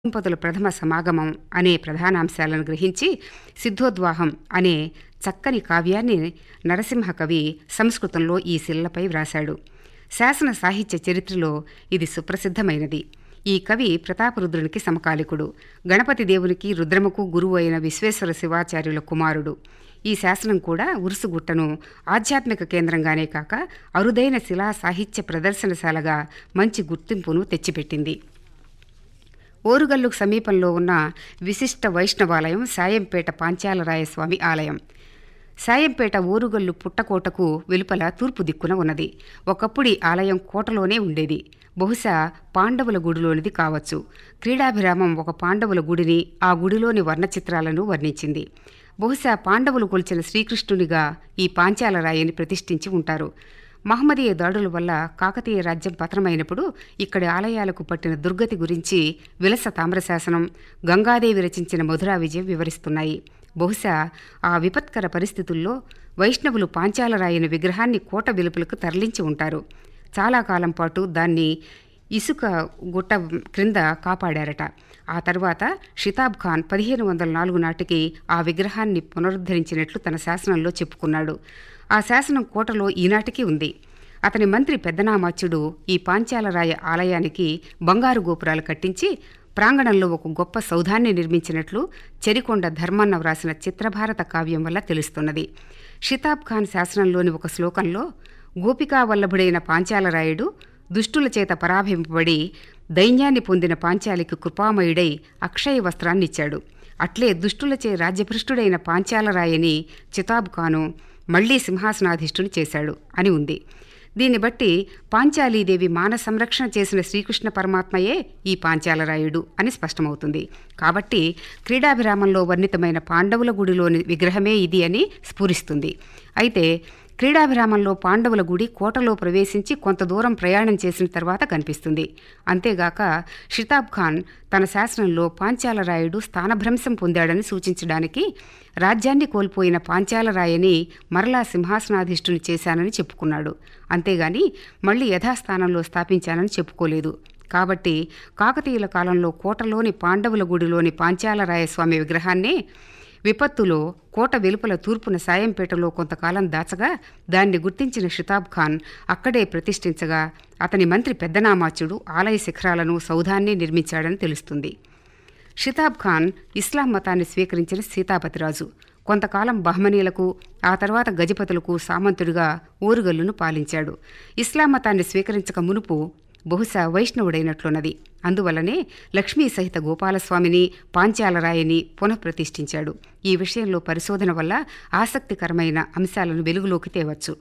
దంపతుల ప్రథమ సమాగమం అనే ప్రధానాంశాలను గ్రహించి సిద్ధోద్వాహం అనే చక్కని కావ్యాన్ని నరసింహ కవి సంస్కృతంలో ఈ శిల్లపై వ్రాశాడు శాసన సాహిత్య చరిత్రలో ఇది సుప్రసిద్ధమైనది ఈ కవి ప్రతాపరుద్రునికి సమకాలికుడు గణపతి దేవునికి రుద్రమకు గురువు అయిన విశ్వేశ్వర శివాచార్యుల కుమారుడు ఈ శాసనం కూడా ఉరుసుగుట్టను ఆధ్యాత్మిక కేంద్రంగానే కాక అరుదైన శిలా సాహిత్య ప్రదర్శనశాలగా మంచి గుర్తింపును తెచ్చిపెట్టింది ఓరుగల్లుకు సమీపంలో ఉన్న విశిష్ట వైష్ణవాలయం సాయంపేట పాంచాలరాయస్వామి ఆలయం సాయంపేట ఓరుగల్లు పుట్టకోటకు వెలుపల తూర్పు దిక్కున ఉన్నది ఒకప్పుడు ఈ ఆలయం కోటలోనే ఉండేది బహుశా పాండవుల గుడిలోనిది కావచ్చు క్రీడాభిరామం ఒక పాండవుల గుడిని ఆ గుడిలోని వర్ణచిత్రాలను వర్ణించింది బహుశా పాండవులు కొలిచిన శ్రీకృష్ణునిగా ఈ పాంచాలరాయిని ప్రతిష్ఠించి ఉంటారు మహమ్మదీయ దాడుల వల్ల కాకతీయ రాజ్యం పతనమైనప్పుడు ఇక్కడి ఆలయాలకు పట్టిన దుర్గతి గురించి విలస తామ్రశాసనం గంగాదేవి రచించిన మధురా విజయం వివరిస్తున్నాయి బహుశా ఆ విపత్కర పరిస్థితుల్లో వైష్ణవులు పాంచాలరాయని విగ్రహాన్ని కోట వెలుపులకు తరలించి ఉంటారు చాలా కాలం పాటు దాన్ని ఇసుక గుట్ట క్రింద కాపాడారట ఆ తర్వాత షితాబ్ ఖాన్ పదిహేను వందల నాలుగు నాటికి ఆ విగ్రహాన్ని పునరుద్ధరించినట్లు తన శాసనంలో చెప్పుకున్నాడు ఆ శాసనం కోటలో ఈనాటికి ఉంది అతని మంత్రి పెద్దనామాచ్యుడు ఈ పాంచాలరాయ ఆలయానికి బంగారు గోపురాలు కట్టించి ప్రాంగణంలో ఒక గొప్ప సౌధాన్ని నిర్మించినట్లు చెరికొండ ధర్మన్న వ్రాసిన చిత్రభారత కావ్యం వల్ల తెలుస్తున్నది షితాబ్ ఖాన్ శాసనంలోని ఒక శ్లోకంలో గోపికా వల్లభుడైన పాంచాలరాయుడు దుష్టుల చేత పరాభింపబడి దైన్యాన్ని పొందిన పాంచాలికి కృపామయుడై అక్షయ వస్త్రాన్నిచ్చాడు అట్లే దుష్టులచే రాజ్యభృష్టుడైన పాంచాలరాయని చితాబ్ ఖాను మళ్లీ సింహాసనాధిష్ఠుని చేశాడు అని ఉంది దీన్ని బట్టి పాంచాలీదేవి మాన సంరక్షణ చేసిన శ్రీకృష్ణ పరమాత్మయే ఈ పాంచాలరాయుడు అని స్పష్టమవుతుంది కాబట్టి క్రీడాభిరామంలో వర్ణితమైన పాండవుల గుడిలోని విగ్రహమే ఇది అని స్ఫురిస్తుంది అయితే క్రీడాభిరామంలో పాండవుల గుడి కోటలో ప్రవేశించి కొంత దూరం ప్రయాణం చేసిన తర్వాత కనిపిస్తుంది అంతేగాక షితాబ్ ఖాన్ తన శాసనంలో పాంచాలరాయుడు స్థానభ్రంశం పొందాడని సూచించడానికి రాజ్యాన్ని కోల్పోయిన పాంచాలరాయని మరలా సింహాసనాధిష్ఠుని చేశానని చెప్పుకున్నాడు అంతేగాని మళ్లీ యథాస్థానంలో స్థాపించానని చెప్పుకోలేదు కాబట్టి కాకతీయుల కాలంలో కోటలోని పాండవుల గుడిలోని పాంచాలరాయస్వామి విగ్రహాన్నే విపత్తులో కోట వెలుపల తూర్పున సాయంపేటలో కొంతకాలం దాచగా దాన్ని గుర్తించిన షితాబ్ ఖాన్ అక్కడే ప్రతిష్ఠించగా అతని మంత్రి పెద్దనామాచుడు ఆలయ శిఖరాలను సౌధాన్ని నిర్మించాడని తెలుస్తుంది షితాబ్ ఖాన్ ఇస్లాం మతాన్ని స్వీకరించిన సీతాపతిరాజు కొంతకాలం బహ్మనీలకు ఆ తర్వాత గజపతులకు సామంతుడిగా ఊరుగల్లును పాలించాడు ఇస్లాం మతాన్ని స్వీకరించక మునుపు బహుశా వైష్ణవుడైనట్లున్నది అందువల్లనే లక్ష్మీ సహిత గోపాలస్వామిని పాంచాలరాయని పునఃప్రతిష్ఠించాడు ఈ విషయంలో పరిశోధన వల్ల ఆసక్తికరమైన అంశాలను వెలుగులోకి తేవచ్చు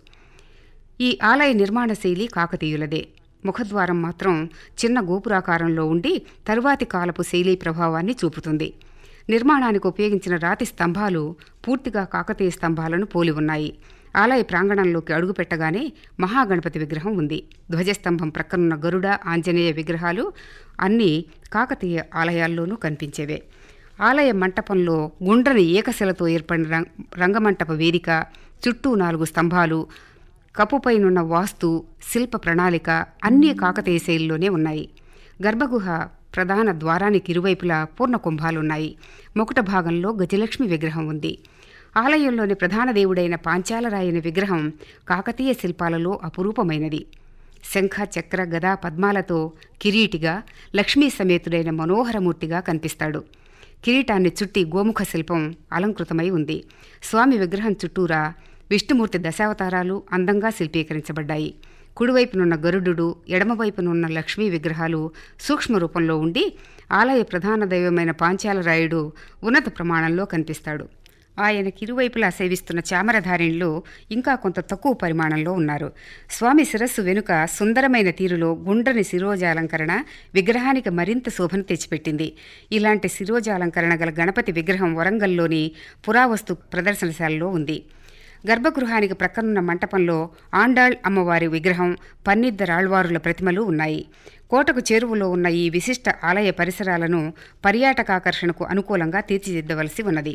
ఈ ఆలయ నిర్మాణ శైలి కాకతీయులదే ముఖద్వారం మాత్రం చిన్న గోపురాకారంలో ఉండి తరువాతి కాలపు శైలి ప్రభావాన్ని చూపుతుంది నిర్మాణానికి ఉపయోగించిన రాతి స్తంభాలు పూర్తిగా కాకతీయ స్తంభాలను పోలి ఉన్నాయి ఆలయ ప్రాంగణంలోకి అడుగుపెట్టగానే మహాగణపతి విగ్రహం ఉంది ధ్వజస్తంభం ప్రక్కనున్న గరుడ ఆంజనేయ విగ్రహాలు అన్నీ కాకతీయ ఆలయాల్లోనూ కనిపించేవే ఆలయ మంటపంలో గుండ్రని ఏకశిలతో ఏర్పడిన రంగమంటప వేదిక చుట్టూ నాలుగు స్తంభాలు కప్పుపైనున్న వాస్తు శిల్ప ప్రణాళిక అన్నీ కాకతీయ శైలిలోనే ఉన్నాయి గర్భగుహ ప్రధాన ద్వారానికి ఇరువైపులా పూర్ణ కుంభాలున్నాయి ముకుట భాగంలో గజలక్ష్మి విగ్రహం ఉంది ఆలయంలోని ప్రధాన దేవుడైన పాంచాలరాయని విగ్రహం కాకతీయ శిల్పాలలో అపురూపమైనది శంఖ చక్ర గదా పద్మాలతో కిరీటిగా లక్ష్మీ సమేతుడైన మనోహరమూర్తిగా కనిపిస్తాడు కిరీటాన్ని చుట్టి గోముఖ శిల్పం అలంకృతమై ఉంది స్వామి విగ్రహం చుట్టూరా విష్ణుమూర్తి దశావతారాలు అందంగా శిల్పీకరించబడ్డాయి కుడివైపునున్న గరుడు ఎడమవైపునున్న లక్ష్మీ విగ్రహాలు సూక్ష్మ రూపంలో ఉండి ఆలయ ప్రధాన దైవమైన పాంచాలరాయుడు ఉన్నత ప్రమాణంలో కనిపిస్తాడు ఆయనకి ఇరువైపులా సేవిస్తున్న చామరధారిణిలో ఇంకా కొంత తక్కువ పరిమాణంలో ఉన్నారు స్వామి శిరస్సు వెనుక సుందరమైన తీరులో గుండ్రని శిరోజాలంకరణ విగ్రహానికి మరింత శోభను తెచ్చిపెట్టింది ఇలాంటి శిరోజాలంకరణ గల గణపతి విగ్రహం వరంగల్లోని పురావస్తు ప్రదర్శనశాలలో ఉంది గర్భగృహానికి ప్రక్కనున్న మంటపంలో ఆండాళ్ అమ్మవారి విగ్రహం పన్నిద్దరాళ్వారుల ప్రతిమలు ఉన్నాయి కోటకు చేరువలో ఉన్న ఈ విశిష్ట ఆలయ పరిసరాలను పర్యాటకాకర్షణకు అనుకూలంగా తీర్చిదిద్దవలసి ఉన్నది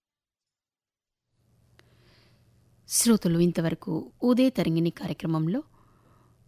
శ్రోతలు ఇంతవరకు ఉదయ తరంగిణి కార్యక్రమంలో